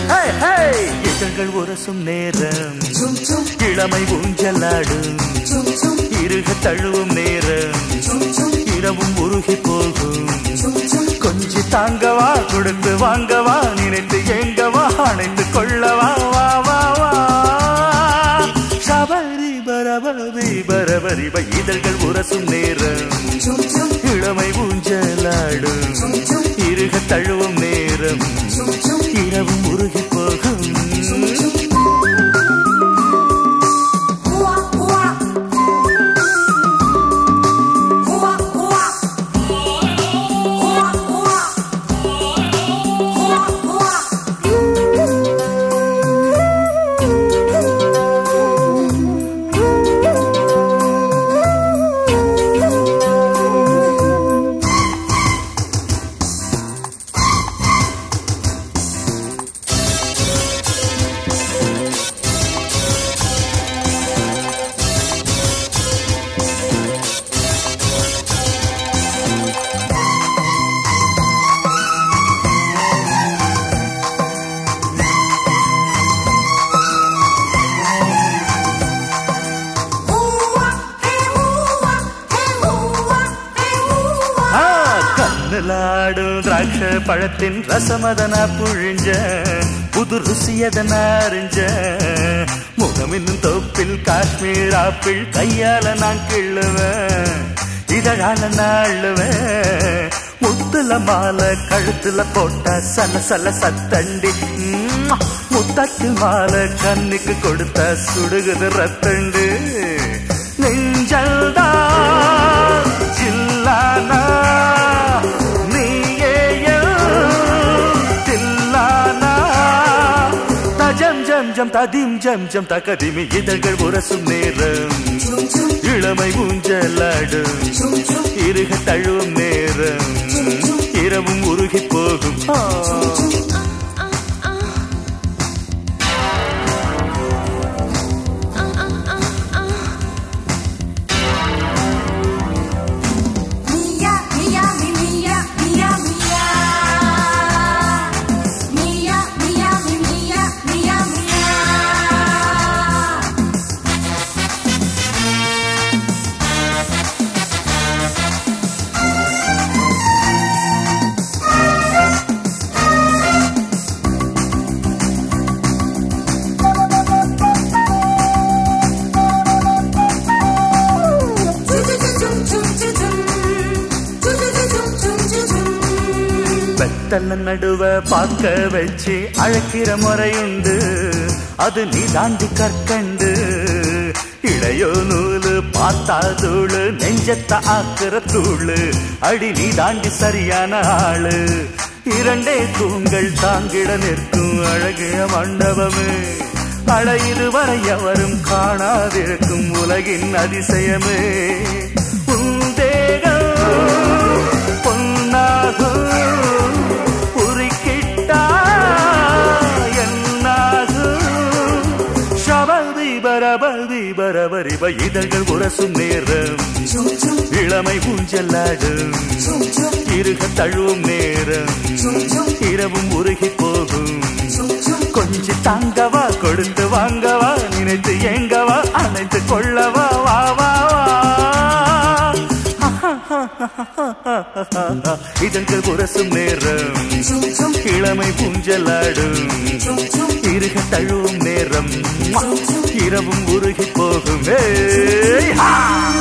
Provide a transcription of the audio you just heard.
ஹே, ஹே! இதழ்கள் உரசும் நேரம் இளமை ஊஞ்சலாடும் இருக தழுவும் நேரம் இரவும் உருகி போகும் கொஞ்சி தாங்கவா கொடுத்து வாங்கவா நினைத்து ஏங்கவா அணைத்து கொள்ளவா வா வா வா சபரி பரபரி பரபரி ப- இதழ்கள் உரசும் நேரம் இளமை ஊஞ்சலாடும் இருக தழுவும் நேரம் இரவும் உருகி போகும் ஆ, கண்ணுலாடும் திராட்சை பழத்தின் ரசமதன புழிஞ்ச புது ருசியதன அறிஞ்ச முகம் இன்னும் தோப்பில் காஷ்மீர் ஆப்பிள் கையால நான் கிள்ளுவேன் இதழால நாள்ளுவேன் முத்துல மாலை கழுத்துல போட்ட சல சல சத்தண்டி ம்ம். முத்தத்தில் மாலை கண்ணுக்கு கொடுத்த சுடுகுது ரத்தண்டு நெஞ்சல்தான் ஜில்லானா நீயே என் தில்லானா தஜம் ஜம் ஜம் ததிம் ஜம் ஜம் தகதிமி இதழ்கள் உரசும் நேரம் இளமை ஊஞ்சலாடும் இருக தழுவும் நேரம் இரவும் உருகி போகும் ஆ. வெத்தல நடுவ பார்க்க வச்சு அழைக்கிற முறையுண்டு அது நீ தாண்டி கற்கண்டு இளையோ நூலு பார்த்தா தூளு நெஞ்சத்த ஆக்குற தூளு அடி நீ தாண்டி சரியான ஆளு இரண்டே தூங்கள் தாங்கிட நிற்கும் அழகிய மண்டபமே அட இதுவரை எவரும் காணாதிருக்கும் உலகின் அதிசயமே உன் தேகம் பொன்னாகும் உருக்கிட்டா என்னாகும் சபதி பரபதி பரபரிப இதழ்கள் உரசும் நேரம் இளமை ஊஞ்சலாடும் இருக தழுவும் நேரம் இரவும் உருகி போகும் கொஞ்சி தாங்கவா கொடுத்து வாங்கவா நினைத்து ஏங்கவா அணைத்து கொள்ளவா வா வா வா இதழ்கள் உரசும் நேரம் இளமை பூஞ்சலாடும் இருக தழுவும் நேரம் இரவும் உருகி போகும் ஏய், ஹா!